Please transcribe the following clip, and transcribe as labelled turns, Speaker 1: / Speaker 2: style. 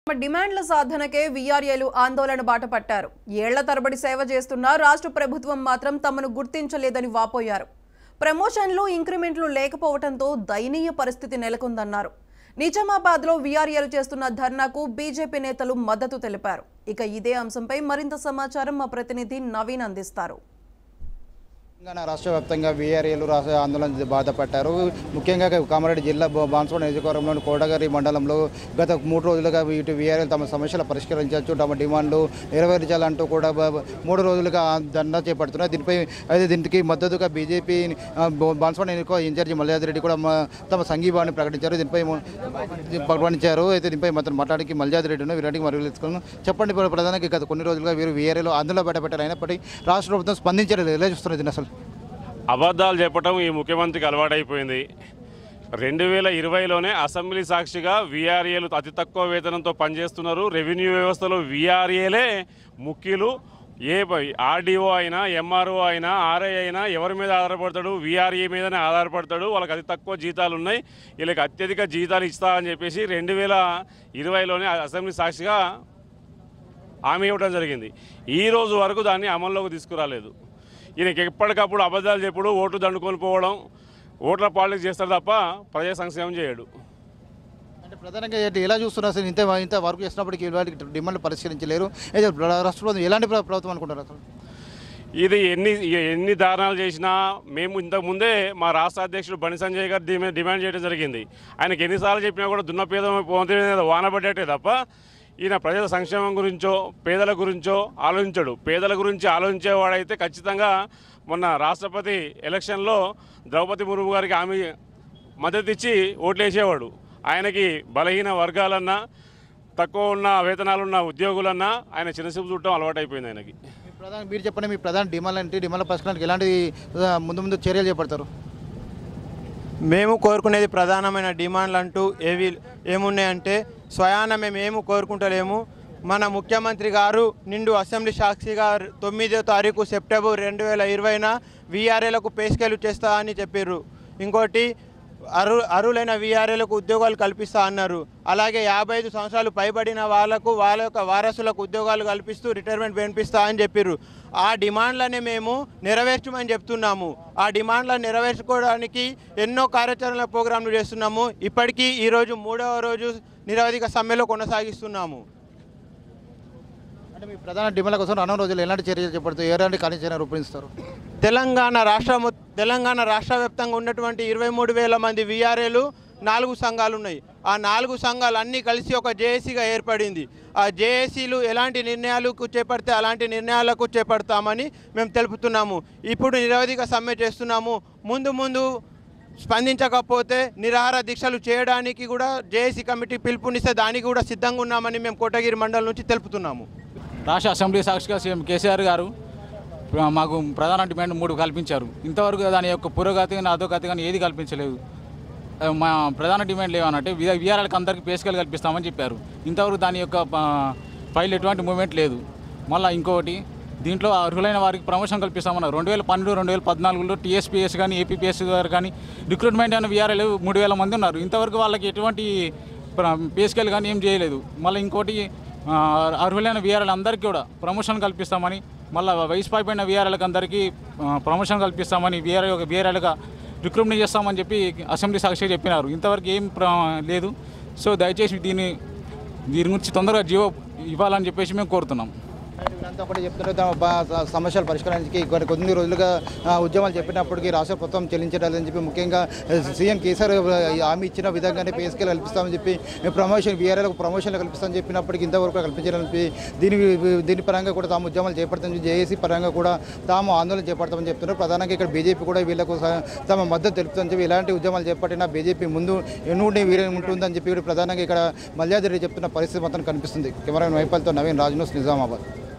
Speaker 1: తమ డిమాండ్ల సాధనకే వీఆర్ఏలు ఆందోళన బాట పట్టారు ఏళ్ల తరబడి సేవ చేస్తున్న రాష్ట్ర ప్రభుత్వం మాత్రం తమను గుర్తించలేదని వాపోయారు ప్రమోషన్లు ఇంక్రిమెంట్లు లేకపోవడంతో దయనీయ పరిస్థితి నెలకొందన్నారు నిజామాబాద్లో వీఆర్ఏలు చేస్తున్న ధర్నాకు బీజేపీ నేతలు మద్దతు తెలిపారు ఇక ఇదే అంశంపై మరింత సమాచారం మా ప్రతినిధి నవీన్ అందిస్తారు
Speaker 2: తెలంగాణ రాష్ట్ర వ్యాప్తంగా వీఆర్ఏలు రాష్ట్ర ఆందోళన బాధపడ్డారు ముఖ్యంగా కామారెడ్డి జిల్లా బా- బాన్సువాడ నియోజకవర్గంలోని కోటగారి మండలంలో గత మూడు రోజులుగా ఇటు వీఆర్ఏలు తమ సమస్యలు పరిష్కరించవచ్చు తమ డిమాండ్లు నెరవేర్చాలంటూ కూడా బ- బ- మూడు రోజులుగా ధర్నా చేపడుతున్నారు దీనిపై అయితే దీనికి మద్దతుగా బీజేపీ బాన్సువాడ నియోజకవర్గ ఇన్ఛార్జి మల్యాది రెడ్డి కూడా మా- తమ సంఘీభావాన్ని ప్రకటించారు దీనిపై మ- ప్రకటించారు అయితే దీనిపై మాత్రం మాట్లాడికి మల్యాది రెడ్డి ఉన్నారు వీరానికి మరియు తెలుసుకున్నాం చెప్పండి ఇప్పుడు ప్రధానంగా గత కొన్ని రోజులుగా వీరు వీఆర్ఏలు ఆందోళన బయటపెట్టారు అయినప్పటికీ రాష్ట్ర ప్రభుత్వం స్పందించలేదు ఎలా చూస్తున్నారు దీన్ని అసలు
Speaker 3: అబద్ధాలు చెప్పటం ఈ ముఖ్యమంత్రికి అలవాటైపోయింది రెండు వేల ఇరవైలోనే అసెంబ్లీ సాక్షిగా వీఆర్ఏలు అతి తక్కువ వేతనంతో పనిచేస్తున్నారు రెవెన్యూ వ్యవస్థలో వీఆర్ఏలే ముఖ్యులు ఏ ఆర్డీఓ అయినా ఎంఆర్ఓ అయినా ఆర్ఐ అయినా ఎవరి మీద ఆధారపడతాడు వీఆర్ఏ మీదనే ఆధారపడతాడు వాళ్ళకి అతి తక్కువ జీతాలు ఉన్నాయి వీళ్ళకి అత్యధిక జీతాలు ఇస్తా అని చెప్పేసి రెండు వేల ఇరవైలోనే అసెంబ్లీ సాక్షిగా హామీ ఇవ్వడం జరిగింది ఈ రోజు వరకు దాన్ని అమల్లోకి తీసుకురాలేదు ఈయనకి ఎప్పటికప్పుడు అబద్ధాలు చెప్పుడు ఓటు దండుకొని పోవడం ఓట్ల పాలిటిక్స్ చేస్తాడు తప్ప ప్రజా సంక్షేమం చేయడు
Speaker 2: అంటే ప్రధానంగా ఏంటి ఎలా చూస్తున్నారు అసలు ఇంత ఇంత వర్క్ చేసినప్పటికీ ఇలాంటి డిమాండ్లు పరిష్కరించలేరు అయితే రాష్ట్ర ప్రభుత్వం ఎలాంటి ప్ర- ప్రభుత్వం అనుకుంటారు అసలు
Speaker 3: ఇది ఎన్ని ఎన్ని దారుణాలు చేసినా మేము ఇంతకుముందే మా రాష్ట్ర అధ్యక్షుడు బండి సంజయ్ గారు దీని మీద డిమాండ్ చేయడం జరిగింది ఆయనకి ఎన్నిసార్లు చెప్పినా కూడా దున్నపేద పొందే మీద వానబడ్డట్టే తప్ప ఈయన ప్రజల సంక్షేమం గురించో పేదల గురించో ఆలోచించడు పేదల గురించి ఆలోచించేవాడైతే ఖచ్చితంగా మొన్న రాష్ట్రపతి ఎలక్షన్లో ద్రౌపది ముర్ము గారికి హామీ మద్దతు ఇచ్చి ఓట్లు వేసేవాడు ఆయనకి బలహీన వర్గాలన్నా తక్కువ ఉన్న వేతనాలున్న ఉద్యోగులన్నా ఆయన చిన్నసూపు చూడటం అలవాటైపోయింది ఆయనకి
Speaker 2: మీ ప్రధాన మీరు చెప్పండి మీ ప్రధాన డిమాండ్ ఏంటి డిమాండ్ల పరిష్కారానికి ఎలాంటి ఆ, ముందు ముందు చర్యలు చేపడతారు
Speaker 4: మేము కోరుకునేది ప్రధానమైన డిమాండ్లు అంటూ ఏవి ఏమున్నాయంటే స్వయాన మేము ఏమి కోరుకుంటలేము మన ముఖ్యమంత్రి గారు నిండు అసెంబ్లీ సాక్షిగా తొమ్మిదో తారీఖు సెప్టెంబర్ రెండు వేల ఇరవైన వీఆర్ఏలకు పే స్కేల్ చేస్తా అని చెప్పారు ఇంకోటి అరు అరులైన వీఆర్ఏలకు ఉద్యోగాలు కల్పిస్తా అన్నారు అలాగే యాభై ఐదు సంవత్సరాలు పైబడిన వాళ్ళకు వాళ్ళ యొక్క వారసులకు ఉద్యోగాలు కల్పిస్తూ రిటైర్మెంట్ పెంపిస్తా అని చెప్పారు ఆ డిమాండ్లనే మేము నెరవేర్చమని చెప్తున్నాము ఆ డిమాండ్లను నెరవేర్చుకోవడానికి ఎన్నో కార్యాచరణ ప్రోగ్రాంలు చేస్తున్నాము ఇప్పటికీ ఈరోజు మూడవ రోజు నిరవధిక సమ్మెలో కొనసాగిస్తున్నాము
Speaker 2: అంటే మీ ప్రధాన డిమాండ్ల కోసం రానున్న రోజులు ఎలాంటి చర్యలు చేపడతారు ఎలాంటి కార్యాచరణ రూపొందిస్తారు
Speaker 4: తెలంగాణ రాష్ట్ర మొ- తెలంగాణ రాష్ట్ర వ్యాప్తంగా ఉన్నటువంటి ఇరవై మూడు వేల మంది విఆర్ఏలు నాలుగు సంఘాలు ఉన్నాయి ఆ నాలుగు సంఘాలు అన్నీ కలిసి ఒక జేఏసీగా ఏర్పడింది ఆ జేఏసీలు ఎలాంటి నిర్ణయాలకు చేపడితే అలాంటి నిర్ణయాలకు చేపడతామని మేము తెలుపుతున్నాము ఇప్పుడు నిరవధిక సమ్మె చేస్తున్నాము ముందు ముందు స్పందించకపోతే నిరాహార దీక్షలు చేయడానికి కూడా జేఏసీ కమిటీ పిలుపునిస్తే దానికి కూడా సిద్ధంగా ఉన్నామని మేము కోటగిరి మండలం నుంచి తెలుపుతున్నాము
Speaker 5: రాష్ట్ర అసెంబ్లీ సాక్షిగా సీఎం కేసీఆర్ గారు ప్ర- మాకు ప్రధాన డిమాండ్ మూడు కల్పించారు ఇంతవరకు దాని యొక్క పురోగతి కానీ అధోగతి కానీ ఏది కల్పించలేదు ఆ, మా ప్రధాన డిమాండ్లు ఏమనంటే విఆర్ఎల్కి అందరికీ పేసుకలు కల్పిస్తామని చెప్పారు ఇంతవరకు దాని యొక్క ఆ, ఫైల్ ఎటువంటి మూమెంట్ లేదు మళ్ళీ ఇంకొకటి దీంట్లో అర్హులైన వారికి ప్రమోషన్ కల్పిస్తామన్నారు రెండు వేల పన్నెండు రెండు వేల పద్నాలుగులో టీఎస్పీఎస్ కానీ ఏపీపీఎస్ గారు కానీ రిక్రూట్మెంట్ అయిన విఆర్ఎల్ మూడు వేల మంది ఉన్నారు ఇంతవరకు వాళ్ళకి ఎటువంటి పేసుకెళ్ళి కానీ ఏం చేయలేదు మళ్ళీ ఇంకోటి ఆ, అర్హులైన వీఆర్ఎల్ అందరికీ కూడా ప్రమోషన్ కల్పిస్తామని మళ్ళీ వయసు పైపోయిన వీఆర్ఎల్కి అందరికీ ఆ, ప్రమోషన్ కల్పిస్తామని వీఆర్ఎల్ ఒక వీఆర్ఎల్గా రిక్రూట్మెంట్ చేస్తామని చెప్పి అసెంబ్లీ సాక్షిగా చెప్పినారు ఇంతవరకు ఏం ప్ర- లేదు సో దయచేసి దీన్ని దీని గురించి తొందరగా జీవో ఇవ్వాలని చెప్పేసి మేము కోరుతున్నాం
Speaker 2: వీళ్ళంతా ఒకటి చెప్తున్నారు తమ బా- సమస్యల పరిష్కారానికి కొన్ని కొన్ని రోజులుగా ఆ, ఉద్యమాలు చెప్పినప్పటికీ రాష్ట్ర ప్రభుత్వం చెల్లించడాలని చెప్పి ముఖ్యంగా ఆ, సీఎం కేసీఆర్ ఆ, హామీ ఇచ్చిన విధంగానే పేస్కేలు కల్పిస్తామని చెప్పి ప్రమోషన్ బీఆర్ఎల్కు ప్రమోషన్లు కల్పిస్తామని చెప్పినప్పటికీ ఇంతవరకు కల్పించాలని చెప్పి దీని దీని పరంగా కూడా తాము ఉద్యమాలు చేపడతామని జేఏసీ పరంగా కూడా తాము ఆందోళన చేపడతామని చెప్తున్నారు ప్రధానంగా ఇక్కడ బీజేపీ కూడా వీళ్ళకు స- తమ మద్దతు తెలుపుతుందని చెప్పి ఇలాంటి ఉద్యమాలు చేపట్టినా బీజేపీ ముందు ఎన్నుండి వీరే ఉంటుందని చెప్పి కూడా ప్రధానంగా ఇక్కడ మల్యాదిరెడ్డి చెప్తున్న పరిస్థితి మొత్తం కనిపిస్తుంది కెమెరా వైపల్తో నవీన్ రాజ్ న్యూస్ నిజామాబాద్